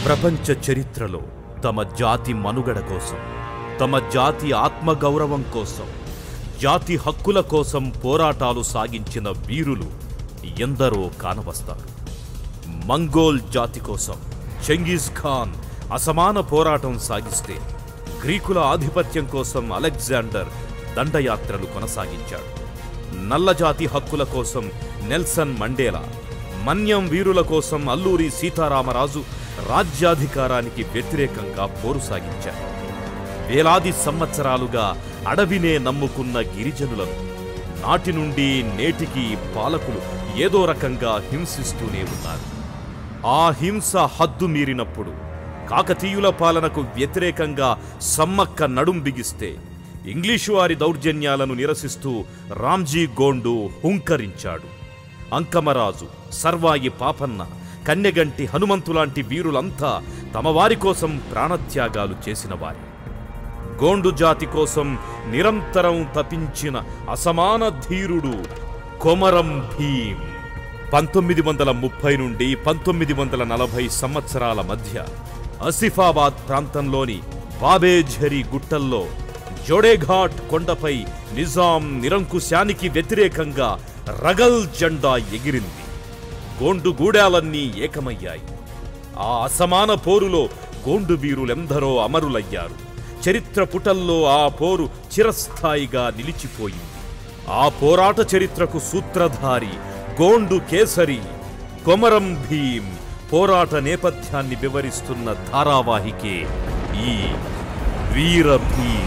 ప్రపంచ చరిత్రలో తమ జాతి మనుగడ కోసం తమ జాతి ఆత్మగౌరవం కోసం జాతి హక్కుల కోసం పోరాటాలు సాగించిన వీరులు ఎందరో కానవస్తారు మంగోల్ జాతి కోసం చెంగీజ్ ఖాన్ అసమాన పోరాటం సాగిస్తే గ్రీకుల ఆధిపత్యం కోసం అలెగ్జాండర్ దండయాత్రలు కొనసాగించాడు నల్లజాతి హక్కుల కోసం నెల్సన్ మండేలా మన్యం వీరుల కోసం అల్లూరి సీతారామరాజు రాజ్యాధికారానికి వ్యతిరేకంగా పోరు సాగించారు వేలాది సంవత్సరాలుగా అడవినే నమ్ముకున్న గిరిజనులను నాటి నుండి నేటికి పాలకులు ఏదో రకంగా హింసిస్తూనే ఉన్నారు ఆ హింస హద్దు మీరినప్పుడు కాకతీయుల పాలనకు వ్యతిరేకంగా సమ్మక్క నడుం బిగిస్తే ఇంగ్లీషు వారి దౌర్జన్యాలను నిరసిస్తూ రామ్జీ గోండు హుంకరించాడు అంకమరాజు సర్వాయి పాపన్న కన్నెగంటి హనుమంతులాంటి వీరులంతా తమ వారి కోసం ప్రాణత్యాగాలు చేసిన వారి గోండు జాతి కోసం నిరంతరం తపించిన అసమాన ధీరుడు కొమరం భీం పంతొమ్మిది వందల ముప్పై నుండి పంతొమ్మిది వందల నలభై సంవత్సరాల మధ్య ఆసిఫాబాద్ ప్రాంతంలోని బాబేఝరి గుట్టల్లో జోడేఘాట్ కొండపై నిజాం నిరంకుశానికి వ్యతిరేకంగా రగల్ జెండా ఎగిరింది గోండు గూడాలన్నీ ఏకమయ్యాయి ఆ అసమాన పోరులో గోండు వీరులెందరో అమరులయ్యారు చరిత్ర పుటల్లో ఆ పోరు చిరస్థాయిగా నిలిచిపోయింది ఆ పోరాట చరిత్రకు సూత్రధారి గోండు కేసరి కొమరం భీం పోరాట నేపథ్యాన్ని వివరిస్తున్న ధారావాహికే ఈ వీర భీం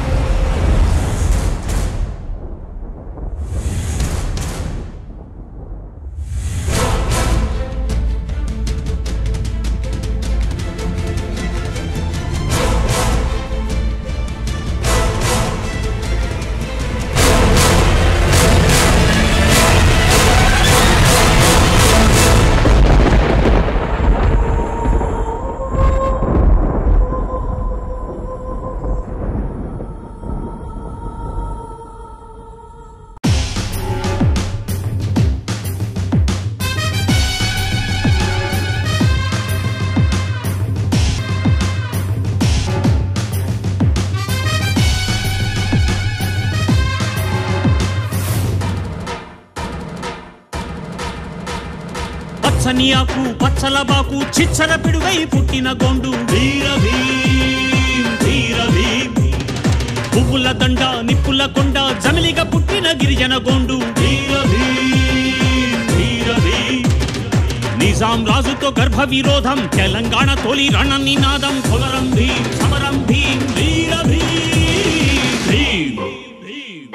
పచ్చని ఆకు పచ్చల బాకు చిచ్చర పిడుగై పుట్టిన గొండు వీర భీం వీర భీం పువ్వుల దండ నిప్పుల కొండ జమిలిగా పుట్టిన గిరిజన గొండు వీర భీం వీర భీం నిజాం రాజుతో గర్భ విరోధం తెలంగాణ తొలి రణ నినాదం కొమరం భీం సమరం భీం వీర భీం భీం భీం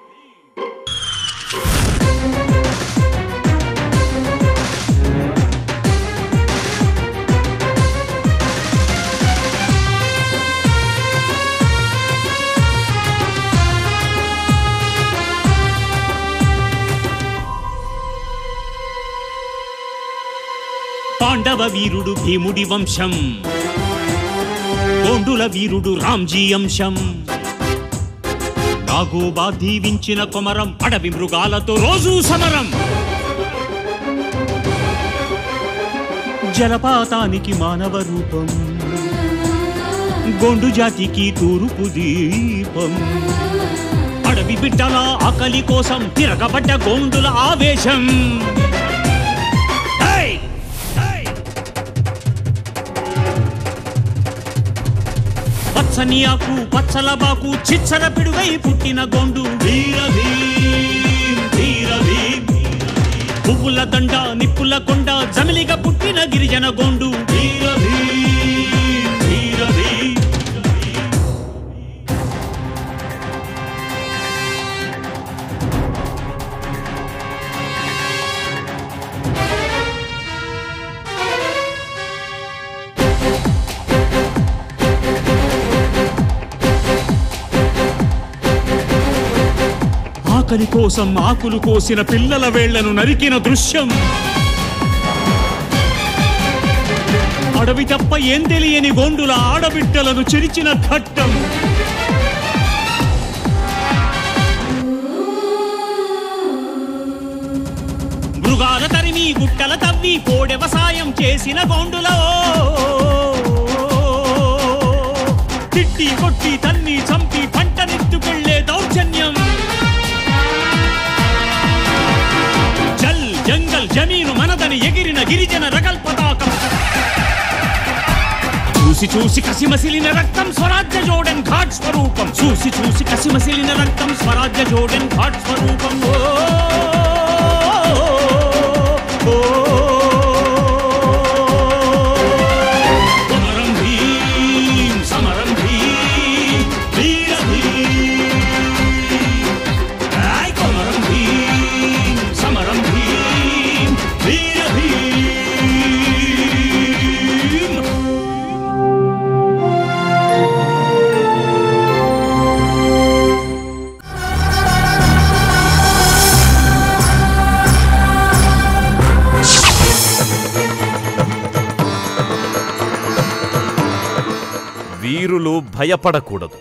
పాండవ వీరుడు భీముడి వంశం గోండుల వీరుడు రామ్జీ అంశం నాగోబా దీవించిన కొమరం అడవి మృగాలతో రోజూ సమరం జలపాతానికి మానవ రూపం గొండు జాతికి తూర్పు దీపం అడవి బిడ్డల ఆకలి కోసం తిరగబడ్డ గోండుల ఆవేశం హై! హై! పచ్చని ఆకు పచ్చల బాకు చిచ్చర పిడుగై పుట్టిన గొండు వీర భీం వీర భీం పువ్వుల దండ నిప్పుల కొండ జమిలిగా పుట్టిన గిరిజన గొండు వీర భీం వీర భీం ఆకలి కోసం ఆకులు కోసిన పిల్లల వేళ్లను నరికిన దృశ్యం అడవి తప్ప ఏం తెలియని గోండుల ఆడబిడ్డలను చిరిచిన ఘట్టం మృగాల తరిమి గుట్టల తవ్వి పోడెవసాయం చేసిన గోండులో గిరిజన రగల్ పతాకం చూసి చూసి కసిమసిలిన రక్తం స్వరాజ్య జోడెన్ ఘాట్ స్వరూపం చూసి చూసి కసిమసిలిన రక్తం స్వరాజ్య జోడెన్ ఘాట్ స్వరూపం ఓ, ఓ, సమరం భీం సమరం భీం వీర భీం ఆయ్ కొమరం భీం సమరం భీం వీర భీం వీరులు భయపడకూడదు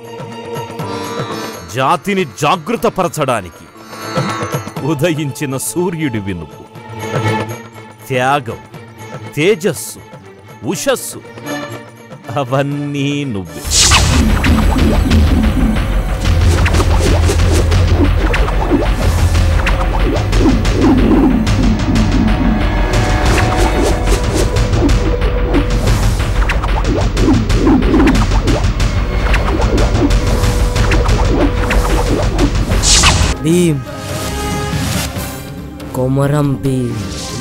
జాతిని జాగృతపరచడానికి ఉదయించిన సూర్యుడివి నువ్వు త్యాగం తేజస్సు ఉషస్సు అవన్నీ నువ్వే भीम कोमरम भीम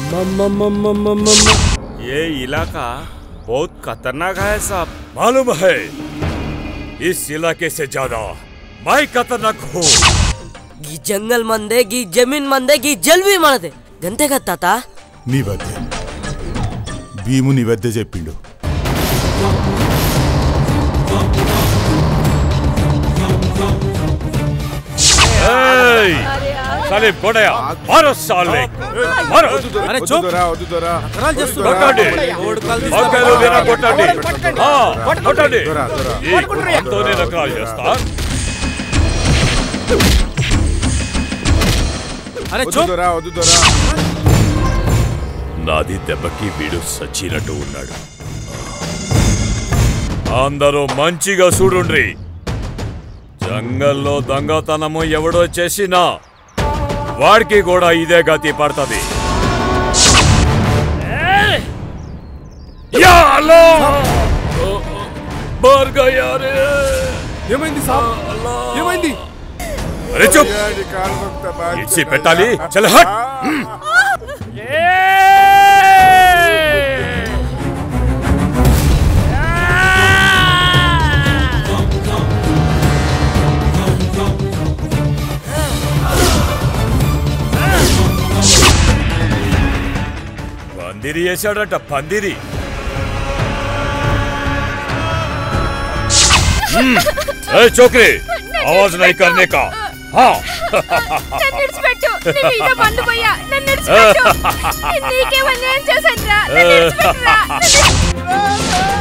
ये इलाका बहुत खतरनाक है साहब मालूम है इस इलाके से ज्यादा मैं खतरनाक हूँ గీ జంగల్ మందే గీ జమీన్ మందే గీ జల్వి మనదే గంతే కదా తాత నీ వద్దే భీము నీ వద్దే చెప్పిండు साले बड़या मारो साले मारो అరే చూప్ కొట్టండి ఒక్కరు లేనా కొట్టండి ఆ, కొట్టండి ఈ కుటుంబంతోనే నకరాలు చేస్తా నాది దెబ్బకి వీడు సచ్చినట్టు ఉన్నాడు అందరూ మంచిగా చూడుండ్రి జంగల్లో దొంగతనము ఎవడో చేసినా వాడికి కూడా ఇదే గతి పడుతుంది యా అల్లా! మర్ గయా రే! ఏమైంది సాబ్ ఏమైంది అరే చూప్ ఇచ్చి పెట్టాలి చల్ హట్ పందిరి వేసాడట పందిరి हम्म, ए छोकरे आवाज नहीं करने का हाँ నన్ను విడిచిపెట్టు నీ మీద బండు పోయా నన్ను విడిచిపెట్టు నీకేమన్నా ఏం చేశానురా నన్ను విడిచిపెట్టురా నన్ను-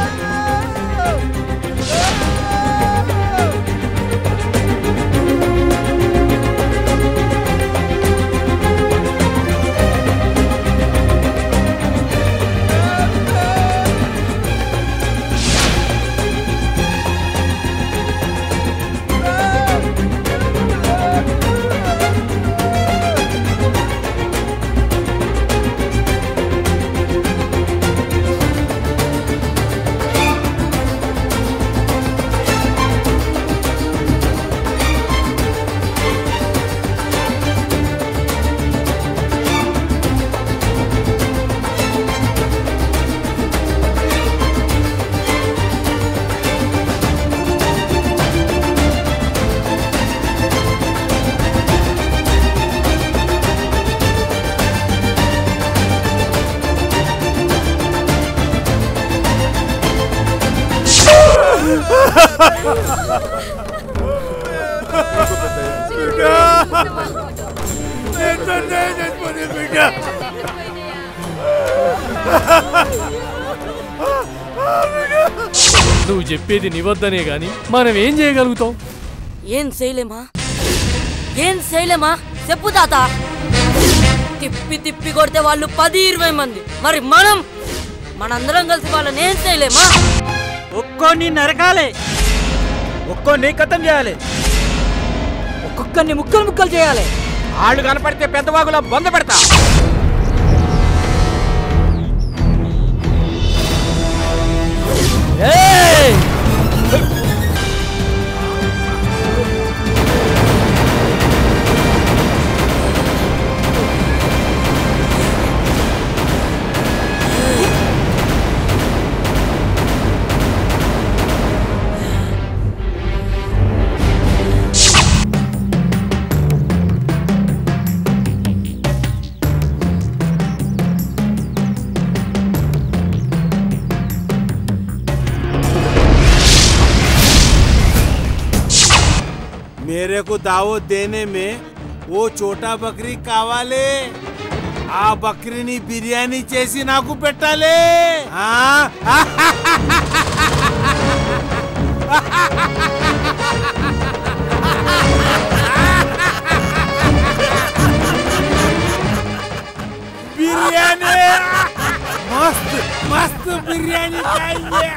నువ్వు చెప్పేది నివద్దనే గాని మనం ఏం చేయగలుగుతాం ఏం చేయలేమా ఏం చేయలేమా చెప్పు తాత తిప్పి తిప్పి కొడితే వాళ్ళు పది ఇరవై మంది మరి మనం మనందరం కలిసి వాళ్ళని ఏం చేయలేమా ఒక్కోని నరకాలి ఒక్కోని కథం చేయాలి ఒక్కొక్కరిని ముక్కలు ముక్కలు చేయాలి ఆళ్ళు కనపడితే పెద్దవాగులా బొంద పెడతా मेरे को दावत देने में वो छोटा बकरी కావాలి ఆ బక్రీని బిర్యానీ చేసి నాకు పెట్టాలి ఆ? బిర్యానీ మస్త్ మస్త్ బిర్యానీ चाहिए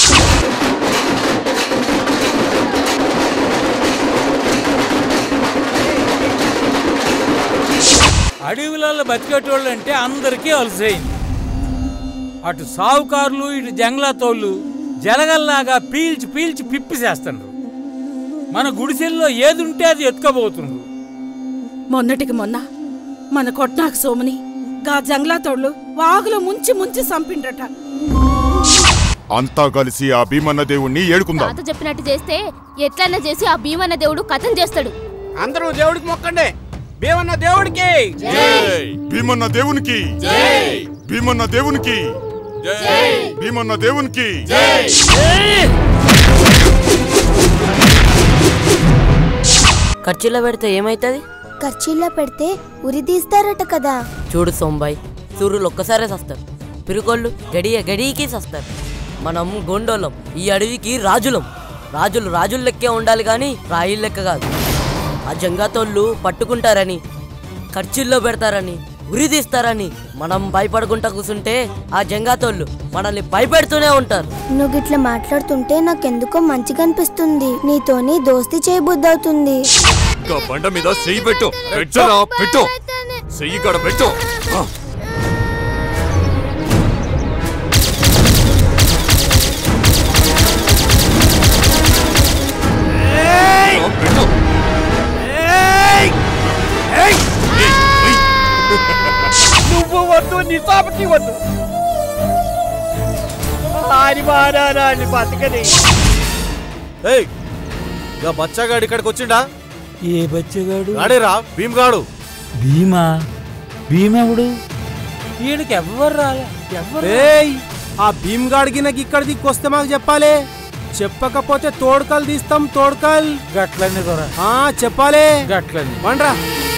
అడవులలో బతికేటోళ్ళు అంటే అందరికీ అలసైంది అటు సావుకారులు ఇటు జంగ్లాతోళ్ళు జలగల్లాగా పీల్చి పీల్చి పిప్పి చేస్తున్నారు మన గుడిసెల్లో ఏదుంటే అది ఎత్తుకోబోతున్నారు మొన్నటికి మొన్న మన కొట్నాకు సోముని గా జంగ్లా తోళ్ళు వాగులో ముంచి ముంచి సంపిండ్రట అంతా కలిసి ఆ భీమన్న దేవుణ్ణి ఏడుకుందాం తాత చెప్పినట్టు చేస్తే ఎట్లన్నా చేసి ఆ భీమన్న దేవుడు కథం చేస్తాడు అందరూ దేవుడికి మొక్కండి భీమన్న దేవుడికి భీమన్న దేవునికి భీమన్న దేవునికి భీమన్న దేవునికి ఖర్చులో పెడితే ఏమైతుంది ఖర్చీల్లో పెడితే ఉరి తీస్తారట కదా చూడు సోంబాయ్ సూర్యులు ఒక్కసారే సస్తారు పిరుకోళ్ళు గడియ గడియకి సస్తారు మనం గొండోళ్ళం ఈ అడవికి రాజులం రాజులు రాజుల లెక్కే ఉండాలి కానీ రాయిల లెక్క కాదు ఆ జంగాతోళ్ళు పట్టుకుంటారని ఖర్చుల్లో పెడతారని ఉరి తీస్తారని మనం భయపడకుండా కూర్చుంటే ఆ జంగాతోళ్ళు మనల్ని భయపెడుతూనే ఉంటారు నువ్వు గిట్ల మాట్లాడుతుంటే నాకెందుకో మంచిగా అనిపిస్తుంది నీతోని దోస్తి చేయబుద్దవుతుంది ఇంకా బండ మీద చెయ్యి పెట్టు పెట్టరా పెట్టు చెయ్యి కాడ పెట్టు ఆ. ఆ, పెట్టు నువ్వు వద్దు నీ తాపకి వద్దు ఆరి మారాలి బతకని ఏయ్ ఇక బచ్చగాడు ఇక్కడికి వచ్చిండా ఏ బచ్చగాడు గాడేరా భీమ్గాడు భీమా భీమవుడు వీడికి ఎవ్వరు రాలే ఎవ్వరు ఏయ్ ఆ భీమ్గాడికి నాకు ఇక్కడ దిక్కొస్తే మాకు చెప్పాలి చెప్పకపోతే తోడుకలు తీస్తాం తోడుకల్ గట్లని దొర ఆ చెప్పాలి గట్లని వండ్రా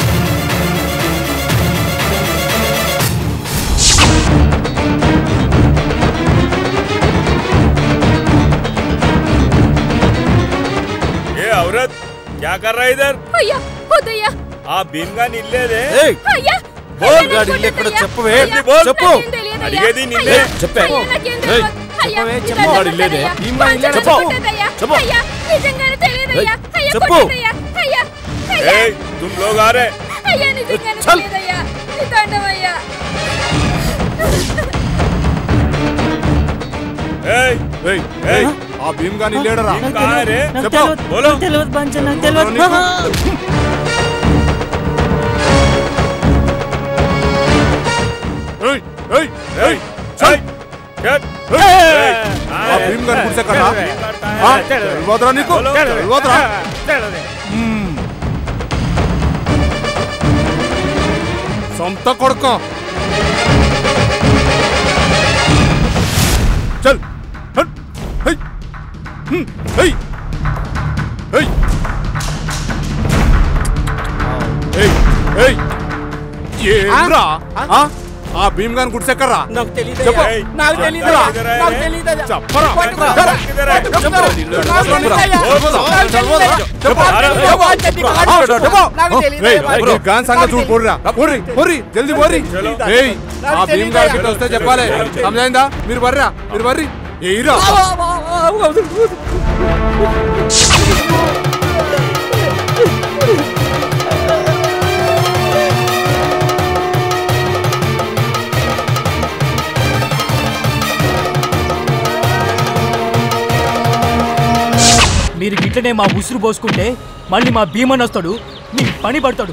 ఏ औरत क्या कर रहा है इधर అయ్యా వద్దయ్యా ఆ భీమ్గా నిల్లేదే ఏయ్ అయ్యా బోల్ గాడి ఇల్లు ఎక్కడో చెప్పవే ఏంటి బోల్? చెప్పు నాకేం తెలియదయ్యా. అడిగేది నిన్నే. అయ్యా, చెప్పే. అయ్యా, నాకేం ఏయ్, తెలియదు. అయ్యా, చెప్పవే, ఇది చెప్పు. అర్థం వాడి ఇల్లేదే. కాదయ్యా. భీమ్గా కొంచెం చెప్పు. కొట్టద్దయ్యా. చెప్పు. అయ్యా, నిజంగానే తెలియదయ్యా. అయ్యా, చెప్పు. కొట్టద్దయ్యా. అయ్యా, అయ్యా, ए तुम लोग आ रहे అయ్యా, నిజంగానే చల్. తెలియదయ్యా. నీ దండమయ్యా. ए ఏయ్, ఏయ్, ఆ భీమ్గాని లేడరా कहाँ है रे చెప్పు बोलो తెలియదు పంచ నాకు తెలియదు. ఏయ్, ఏయ్, ఏయ్, चल चल ఆ భీమ్గాని గుడిసెక్కడా ఆ, తెలియదురా నీకు తెలియదురా మ్మ్. సొంత కొడుక చల్ హట్, హై, హ్మ్, హై, హై. ఏయ్, ఏయ్, ఏంట్రా? ఆ? ఆ భీమ్ గాని గుడిసెక్కర్రా నాకు తెలియదు చెప్పు. నాకు తెలియదు ఇద్దరా? నాకు తెలియదు చెప్పరా పట్టుకో. చెప్పరా? किधर है చెప్పరా? నాకు చెప్పరా? తెలియదయ్యా. చెప్పరా? నాకు తెలియదయ్యా. చెప్పు. నాకు తెలియదయ్యా. చెప్పు. చెప్పు. నాకు ఏయ్, తెలియదయ్యా. ఈ గాన్ సంగతి చూడు పోర్రా. పోర్రి, పోర్రి, జల్దీ పోర్రి. ఏయ్, ఆ భీమ్ గారి గిట్ట వస్తే చెప్పాలి సమజైందా మీరు బర్రా మీరు బర్రి ఏయిరా మీరు గిట్లనే మా ఉసురు పోసుకుంటే మళ్ళీ మా భీమన్ వస్తాడు మీ పని పడతాడు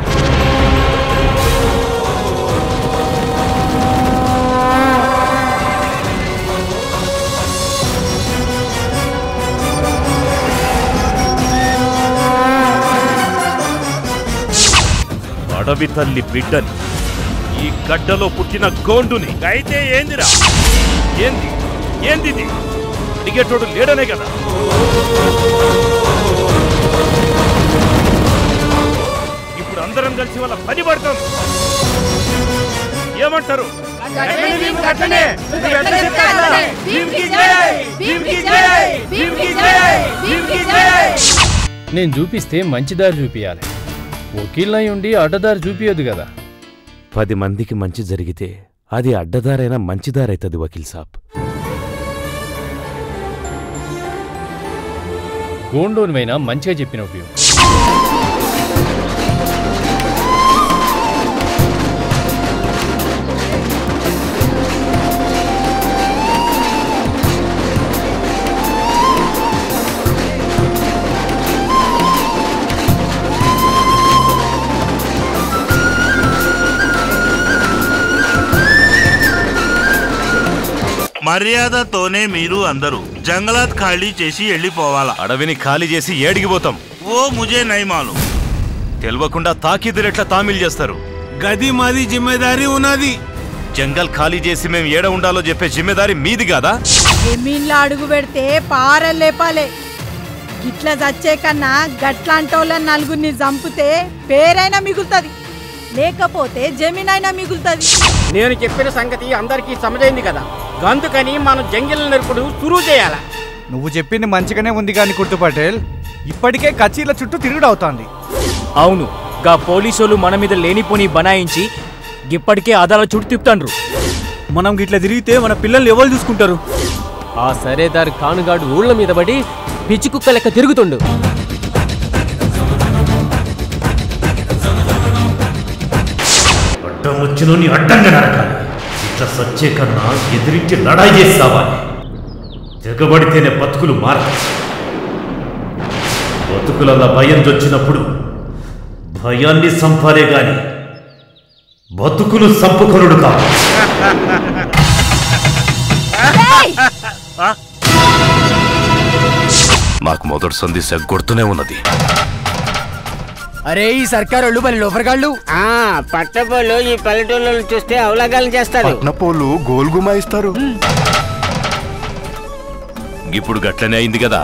అడవి తల్లి బిడ్డని ఈ గడ్డలో పుట్టిన గోండుని అయితే ఏందిరా ఏంది ఏందిది అడిగేటోడు లేడనే కదా అందరం కలిసి వాళ్ళ పని పడతాం ఏమంటారు నేను చూపిస్తే మంచి దారి చూపియాలి వకీల్నై ఉండి అడ్డదారి చూపియదు కదా పది మందికి మంచి జరిగితే అది అడ్డదారైనా మంచిదారైతుంది వకీల్ సాబ్ గోండోనివైనా మంచిగా చెప్పిన ఉపయోగం మర్యాదతోనే మీరు అందరూ జంగలాత్ ఖాళీ చేసి వెళ్ళిపోవాలా అడవిని ఖాళీ చేసి ఏడికి పోతాం ఓ ముజే నైమాలు తెలవకుండా తాకిదురెట్లా తామిల్ చేస్తారు గది మాది జిమ్మేదారీ ఉన్నది జంగల్ ఖాళీ చేసి మేము ఏడ ఉండాలో చెప్పే జిమ్మెదారి మీది కాదా జమీన్లో అడుగు పెడితే పారలు లేపాలే గిట్ల చచ్చే కన్నా గట్లాంటోళ్ళని నలుగురిని చంపితే పేరైనా మిగులుతుంది లేకపోతే జమీన్ అయినా మిగులుతుంది నేను చెప్పిన సంగతి అందరికీ సమజైంది కదా అందుకని మనం జంగిల్ నరుకుడు సురువు చేయాల నువ్వు చెప్పింది మంచిగానే ఉంది కానీ కుర్తు పటేల్ ఇప్పటికే కచీల చుట్టూ తిరుగుడు అవుతోంది అవును గా పోలీసోళ్ళు మన మీద లేనిపోని బనాయించి ఇప్పటికే అదాల చుట్టూ తిప్పుతాండ్రు మనం గిట్ల తిరిగితే మన పిల్లల్ని ఎవరు చూసుకుంటారు ఆ సరేదారి కానుగాడు ఊళ్ళ మీద పడి పిచ్చి కుక్క లెక్క తిరుగుతుండు అడ్డం వచ్చినోని అడ్డంగా నరకాలి ఇట్లా సచ్చే కన్నా ఎదిరించి లడాయి చేసి సావాలి తెగబడితేనే బతుకులు మారతాయి బతుకులల్ల భయం వచ్చినప్పుడు భయాన్ని సంపాలే గాని బతుకులు సంపుకొనుడు కాదు నాకు మొదటి సందేశ గుర్తునే ఉన్నది అరే ఈ సర్కారు వాళ్ళు మరి లోపరగాళ్ళు ఆ పట్టపోళ్ళు ఈ పల్లెటూళ్ళు చూస్తే అవలగాలు చేస్తారు పట్నపోళ్ళు గోల్ గుమాయిస్తారు ఇప్పుడు గట్లనే అయింది కదా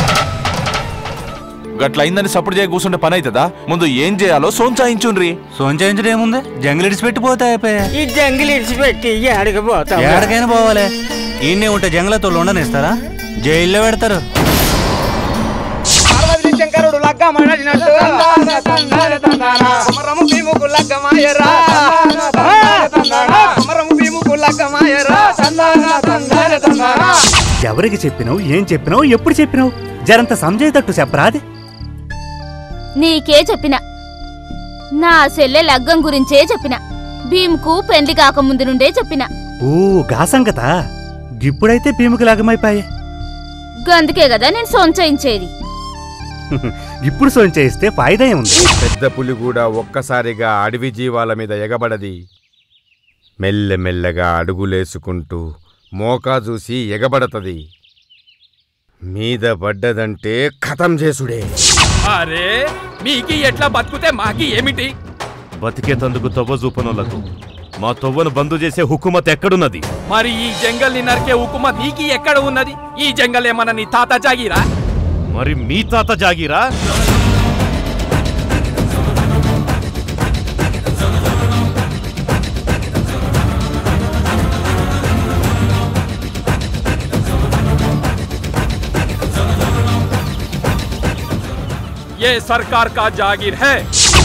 గట్ల అయిందని సపోర్ట్ చేయ కూర్చుంటే పని అవుతుందా ముందు ఏం చేయాలో సోంచాయించుండ్రి సోంచాయించడం ఏముంది జంగిల్ ఇడిచిపెట్టిపోతే అయిపోయా ఈ జంగిల్ ఇడిచిపెట్టి ఎక్కడికి పోతాం ఎక్కడికైనా పోవాలి ఈయనే ఉంటే జంగలతో ఉండనిస్తారా జైల్లో పెడతారు శంకరుడు లగ్గమనడినట్టు అమరము భీముకు లగ్గమాయరా అమరము భీముకు లగ్గమాయరా ఎవరికి చెప్పినావు ఏం చెప్పినావు ఎప్పుడు చెప్పినావు జరంత సంజయ్తట్టు చెప్పరాది నీకే చెప్పిన నా సెల్లె లగ్గం గురించే చెప్పిన భీమ్కు పెండ్లి కాకముందు నుండే చెప్పిన ఓ గా సంగత ఇప్పుడైతే భీముకు లగమైపోయే గందుకే కదా నేను సొంచయించేది ఇప్పుడు సొంచేయిస్తే ఫాయిదా ఏముంది పెద్ద పులి కూడా ఒక్కసారిగా అడవి జీవాల మీద ఎగబడది మెల్లమెల్లగా అడుగులేసుకుంటూ మోకా చూసి ఎగబడతది మీద పడ్డదంటే ఖతం చేసుడే అరే మీకి ఎట్లా బతుకుతే మాకి ఏమిటి బతికేతందుకు తవ్వ చూపనోళ్లకు మా తొవ్వను బంద్ చేసే హుకుమత్ ఎక్కడున్నది మరి ఈ జంగల్ ని నరికే ఉకుమ నీకి ఎక్కడ ఉన్నది ఈ జంగల్ ఏమన్నా నీ తాత జాగిరా మరి మీ తాత జాగిరా ये सरकार का जागीर है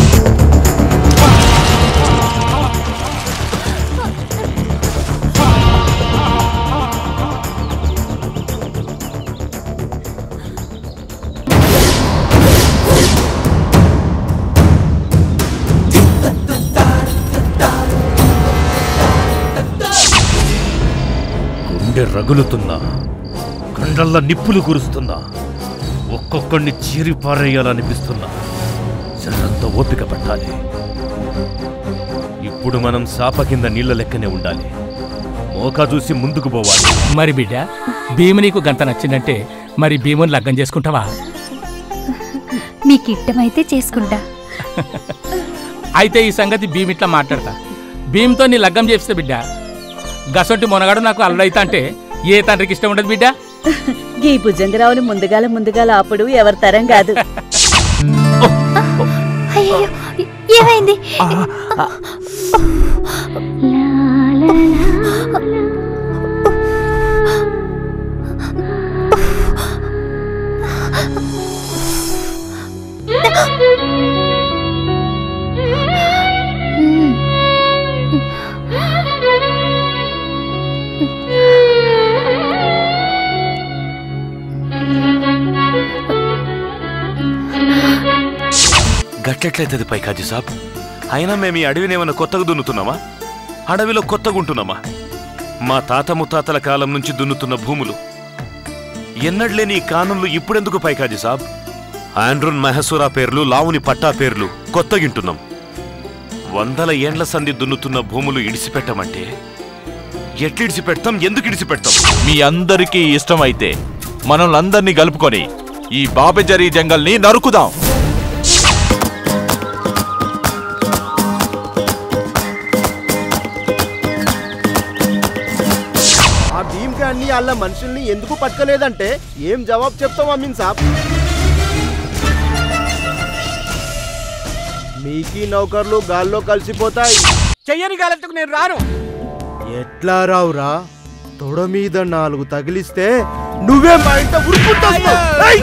గుండె రగులుతున్నా కండల్ల నిప్పులు కురుస్తున్నా ఒక్కొక్కడిని చీరి పారేయాలనిపిస్తున్నా జరంత ఓపిక పట్టాలి ఇప్పుడు మనం సాప కింద నీళ్ల లెక్కనే ఉండాలి మోకా చూసి ముందుకు పోవాలి మరి బిడ్డ భీము నీకు గంత నచ్చిందంటే మరి భీముని లగ్గం చేసుకుంటావా మీకు ఇష్టమైతే చేసుకుంటా అయితే ఈ సంగతి భీమ్ ఇట్లా మాట్లాడతా భీమ్తో నీ లగ్గం చేస్తే బిడ్డ గసొంటి మొనగాడు నాకు అల్లుడైతా అంటే ఏ తండ్రికి ఇష్టం ఉండదు బిడ్డ గీ భుజంగరావుని ముందుగాల ముందుగాల అప్పుడు ఎవరి తరం కాదు అయ్యో ఏమైంది గట్లెట్లయితుంది పైకాజీ సాబ్ అయినా మేము ఈ అడవిని ఏమైనా కొత్తగా దున్నుతున్నామా అడవిలో కొత్తగా ఉంటున్నామా మా తాత ముత్తాతల కాలం నుంచి దున్నుతున్న భూములు ఎన్నడ్లేని ఈ కానులు ఇప్పుడెందుకు పైకాజీ సాబ్ ఆండ్రూన్ మెహసూరా పేర్లు లావుని పట్టా పేర్లు కొత్తగింటున్నాం వందల ఏండ్ల సంధి దున్నుతున్న భూములు ఇడిసిపెట్టమంటే ఎట్లిడిసి పెడతాం ఎందుకు ఇడిసి పెడతాం మీ అందరికీ ఇష్టమైతే మనల్ని కలుపుకొని ఈ బాబెజరీ జంగల్ని నరుకుదాం ఆ భీమ్ గాన్ని వాళ్ళ మనుషుల్ని ఎందుకు పట్టుకోలేదంటే ఏం జవాబు చెప్తాం అమీన్ సాబ్ మీకీ నౌకర్లు గాల్లో కలిసిపోతాయి చెయ్యని గాలెత్తుకు నేను రాను ఎట్లా రావురా తొడ మీద నాలుగు తగిలిస్తే నువ్వే మా ఇంట ఉరుకుంటావు ఏయ్!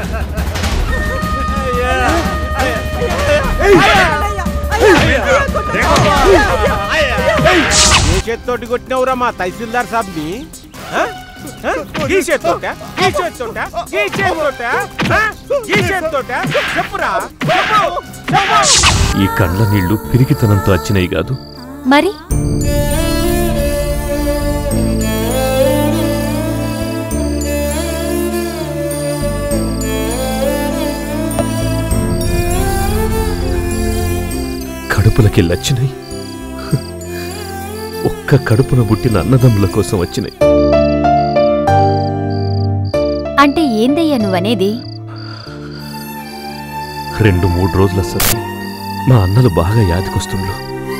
ఏ చేత్తోటి కొట్టినవురా మా తహసీల్దార్ సాబ్ని ఆ? ఆ? ఈ చేత్తోట ఈ చేత్తోట ఈ చేత్తోట ఆ? ఈ చేత్తోట చెప్పురా చెప్పు చెప్పు ఈ కండ్ల నీళ్లు పిరికితనంతో వచ్చినాయి కాదు మరి కడుపులకెళ్ళొచ్చినాయి ఒక్క కడుపున పుట్టిన అన్నదమ్ముల కోసం వచ్చినాయి అంటే ఏందయ్యా నువ్వనేది రెండు మూడు రోజుల సరికి మా అన్నలు బాగా యాదికొస్తుండ్రు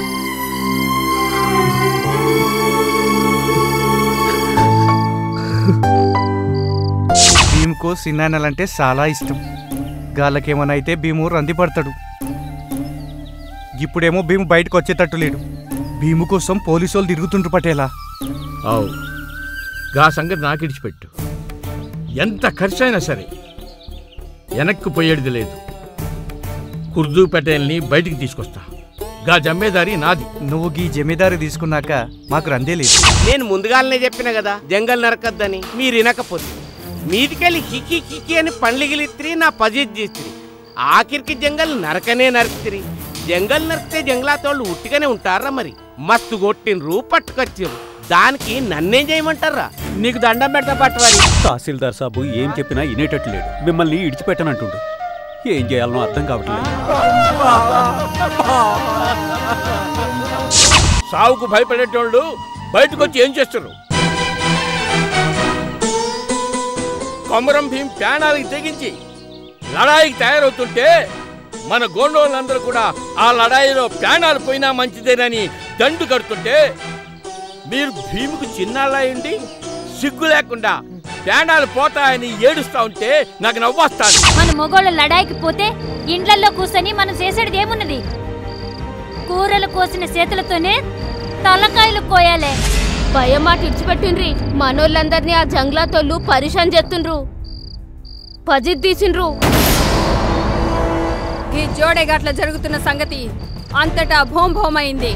భీముకు సిన్నానలంటే చాలా ఇష్టం గాళ్ళకేమైనా అయితే భీము రంది పడతాడు ఇప్పుడేమో భీము బయటకు వచ్చేటట్టు లేడు భీము కోసం పోలీసు వాళ్ళు తిరుగుతుండ్రు పటేలా అవు గా సంగతి నాకిడిచిపెట్టు ఎంత ఖర్చు అయినా సరే వెనక్కి పోయేది లేదు కుర్దూ పటేల్ని బయటికి తీసుకొస్తా గా జమ్మేదారి నాది నువ్వు ఈ జమీదారి తీసుకున్నాక మాకు రందే లేదు నేను ముందుగానే చెప్పిన కదా జంగల్ నరకద్దని మీరు వినకపోతే మీదికెళ్ళి కికి కికి అని పండ్లిగిలిత్రి నా పజిత్ చేస్త్రి ఆఖరికి జంగల్ నరకనే నరికిత్రి జంగల్ నరికితే జంగలాతోళ్ళు ఉట్టిగానే ఉంటారా మరి మస్తు కొట్టిండ్రు పట్టుకొచ్చిర్రు దానికి నన్నేం చేయమంటారా నీకు దండం పెడతా పట్టువారి తహసీల్దార్ సాబు ఏం చెప్పినా వినేటట్టు లేడు మిమ్మల్ని ఇడిచిపెట్టనంటుండు ఏం చేయాలనో అర్థం కావట్లేదు సావుకు భయపడేటోళ్ళు బయటకు వచ్చి ఏం చేస్తారు కొమరం భీం ప్రాణాలకు తెగించి లడాయికి తయారవుతుంటే మన గోండోళ్ళందరూ కూడా ఆ లడాయిలో ప్రాణాలు పోయినా మంచిదేనని దండు కడుతుంటే మీరు భీముకు చిన్నాళ్ళయండి సిగ్గు లేకుండా ప్రాణాలు పోతాయని ఏడుస్తా ఉంటే నాకు నవ్వొస్తాను మన మొగోళ్ళ లడాయికి పోతే ఇండ్లల్లో కూర్చొని మనం చేసేది ఏమున్నది కూరలు కోసిన చేతులతోనే తలకాయలు కోయాలే భయమాట ఇడిచిపెట్టిండ్రి మనోళ్ళందరినీ ఆ జంగ్లాతోళ్ళు పరిశాన్ చేస్తుండ్రు పజిత్ తీసిండ్రు ఈ జోడేగట్ల జరుగుతున్న సంగతి అంతటా భోం భోమైంది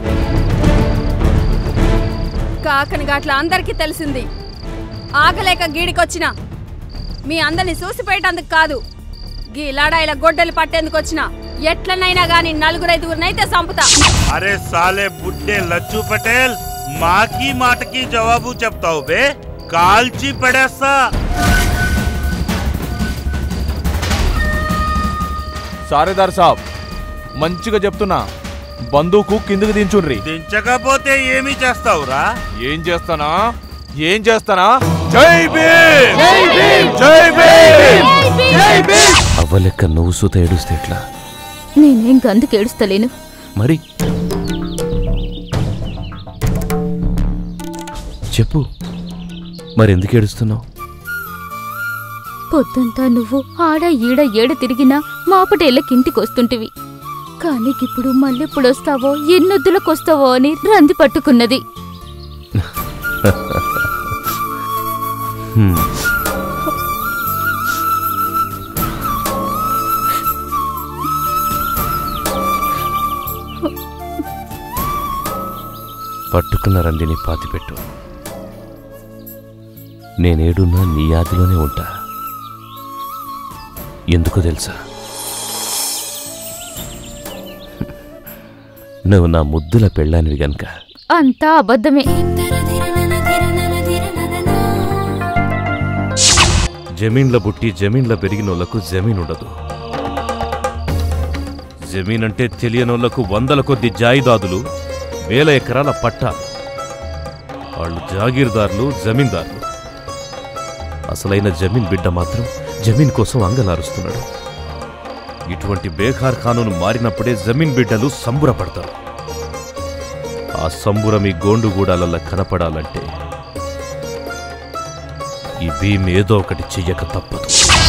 కాకని గట్ల అందరికీ తెలిసింది ఆగలేక గీడికొచ్చిన మీ అందరిని చూసిపోయేటందుకు కాదు గీ లడాయిల గొడ్డలు పట్టేందుకు వచ్చిన ఎట్లనైనా గాని నలుగురైదుగురినైతే చంపుతా అరే సాలే బుడ్డే లచ్చు పటేల్ మాకి మాటకి జవాబు చెప్తావు బే కాల్చి పడేస్తా సారేదార్ సాబ్ మంచిగా చెప్తున్నా బందూకు కిందకి దించుండ్రి దించకపోతే ఏమి చేస్తావురా ఏం చేస్తానా ఏం చేస్తానా జై భీమ్ జై భీమ్ జై భీమ్ జై భీమ్ అవ్వలెక్క నువ్వు సూత ఏడుస్తే ఎట్లా నేనేం గందుకు ఏడుస్తలేను మరి చెప్పు మరెందుకు ఏడుస్తున్నావు పొద్దంతా నువ్వు ఆడ ఈడ ఏడ తిరిగినా మాపటేళ్ళకి ఇంటికొస్తుంటివి కానీ ఇప్పుడు మళ్ళెప్పుడు వస్తావో ఎన్నొద్దులకు వస్తావో అని రంది పట్టుకున్నది హ్మ్. పట్టుకున్న రందిని పాతిపెట్టు నేనేడున్నా నీ యాదిలోనే ఉంటా ఎందుకో తెలుసా నువ్వు నా ముద్దుల పెళ్ళానివి గనక అంతా అబద్ధమే జమీన్ల పుట్టి జమీన్ల పెరిగినోళ్లకు జమీన్ ఉండదు జమీన్ అంటే తెలియనోళ్లకు వందల కొద్ది జాయిదాదులు వేల ఎకరాల పట్టాలు వాళ్ళు జాగీర్దారులు జమీందారులు అసలైన జమీన్ బిడ్డ మాత్రం జమీన్ కోసం అంగలారుస్తున్నాడు ఇటువంటి బేఖార్ ఖానును మారినప్పుడే జమీన్ బిడ్డలు సంబురపడతారు ఆ సంబురం ఈ గోండుగూడాలల్ల కనపడాలంటే ఈ భీమ్ ఏదో ఒకటి చెయ్యక తప్పదు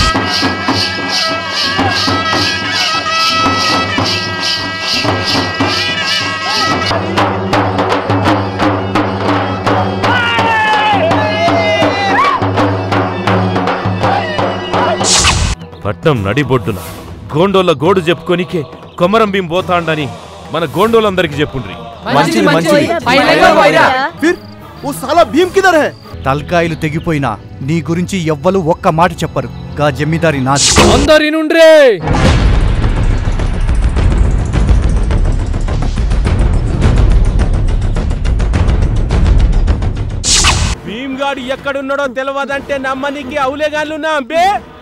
పట్నం నడిబొడ్డున గోండోళ్ళ గోడు చెప్పుకోనికే కొమరం భీం పోతాండని మన గోండోళ్ళందరికీ చెప్పుండ్రి మంచిది, మంచిది. ఫిర్ ఓ సాలా భీమ్ కిదర్ హై తలకాయలు తెగిపోయినా నీ గురించి ఎవ్వరు ఒక్క మాట చెప్పరు గా జమీదారి నాది అందరి నుండ్రే భీమ్గాడు ఎక్కడున్నాడో తెలియదంటే నమ్మనికి అవులేగాళ్ళున్నా బే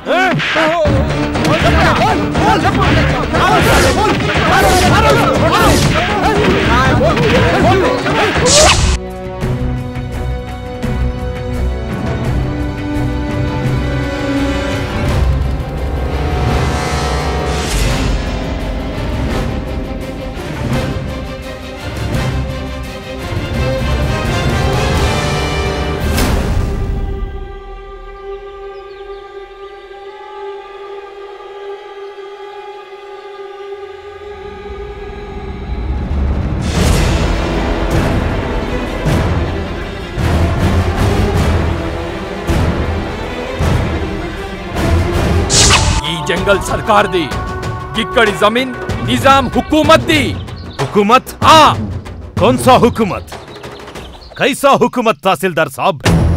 ఈ జంగల్ సర్కార్ది ఇక్కడి జమీన్ నిజాం హుకూమత్ది हुकूमत ఆ कौन सा हुकूमत कैसा हुकूमत तहसीलदार साहब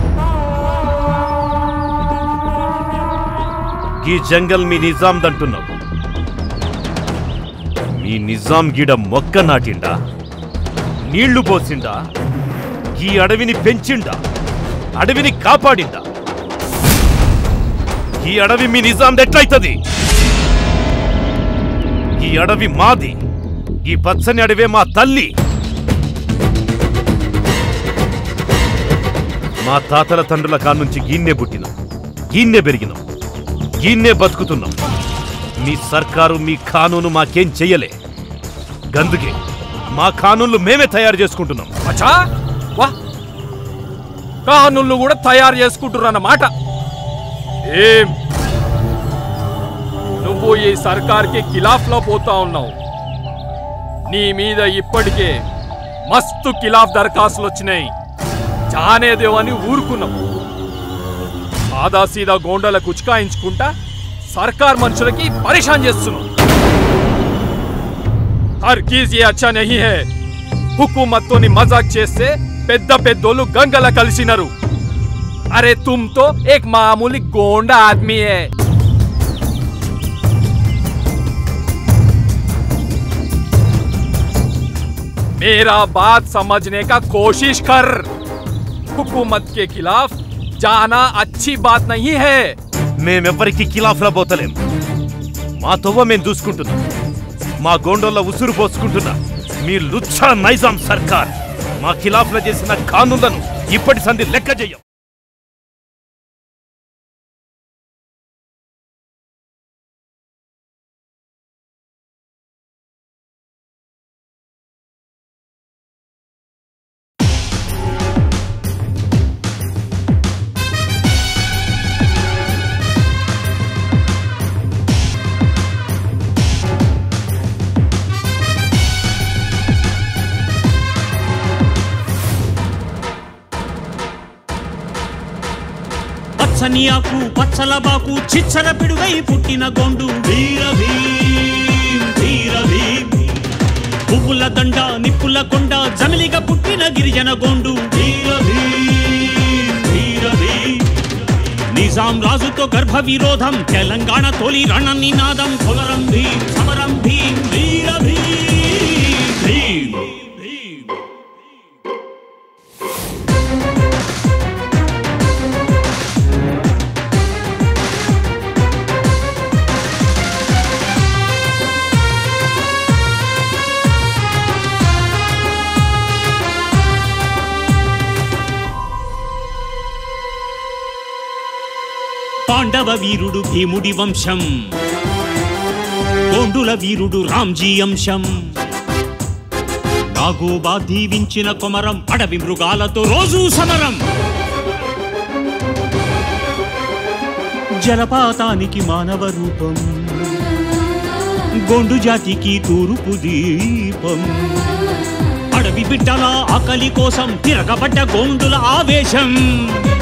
ఈ జంగల్ మీ నిజాం దంటున్నావు మీ నిజాం గిడ మొక్క నాటిండా నీళ్లు పోసిండా ఈ అడవిని పెంచిండా అడవిని కాపాడిండా ఈ అడవి మీ నిజాం ఎట్లయితది ఈ అడవి మాది ఈ పచ్చని అడవే మా తల్లి మా తాతల తండ్రుల కానుంచి గీన్నే పుట్టినాం గీన్నే పెరిగినాం గీన్నే బతుకుతున్నాం మీ సర్కారు మీ కానూను మాకేం చెయ్యలే గందుకే మా కానూన్లు మేమే తయారు చేసుకుంటున్నాం అచ్చా వా కానుళ్ళు కూడా తయారు చేసుకుంటున్నారు అన్నమాట ఏం నువ్వు ఈ సర్కార్కి ఖిలాఫ్ లో పోతా ఉన్నావు నీ మీద ఇప్పటికే మస్తు ఖిలాఫ్ దరఖాస్తులు వచ్చినాయి జానేదేవని ఊరుకున్నావు సాదా సీదా గోండల కుచకాయించుకుంటా సర్కార్ మనుషులకి పరేషాన్ చేస్తున్నావు హర్గీజ్ ఏ అచ్చా నహీ హై హుకూమత్తోని మజాక్ చేస్తే పెద్ద పెద్దోళ్ళు గంగల కలిసినారు అరే తుమ్ తో ఏక్ మామూలి గోండా ఆద్మీ హై मेरा बात समझने का कोशिश कर हुकूमत के खिलाफ जाना अच्छी बात नहीं है మేమెవ్వరికి కిలాఫ్లా పోతలేం మా తొవ్వ మేము చూసుకుంటున్నాం మా గోండోళ్ళ ఉసురు పోసుకుంటున్నా మీ లుచ్చా నైజాం సర్కార్ మా ఖిలాఫ్ల చేసిన కానూన్లను ఇప్పటి సంధి లెక్క చెయ్యం పచ్చని ఆకు పచ్చల బాకు చిచ్చర పిడుగై పుట్టిన గొండు వీర భీం వీర భీం పువ్వుల దండ నిప్పుల కొండ జమిలిగా పుట్టిన గిరిజన గొండు వీర భీం వీర భీం నిజాం రాజుతో గర్భ విరోధం తెలంగాణ తొలి రణ నినాదం కొలరం భీం సమరం భీం వీర భీం భీం పాండవ వీరుడు భీముడి వంశం గోండుల వీరుడు రామ్జీ అంశం నాగోబా దీవించిన కొమరం అడవి మృగాలతో రోజూ సమరం జలపాతానికి మానవ రూపం గొండు జాతికి తూర్పు దీపం అడవి బిడ్డల ఆకలి కోసం తిరగబడ్డ గోండుల ఆవేశం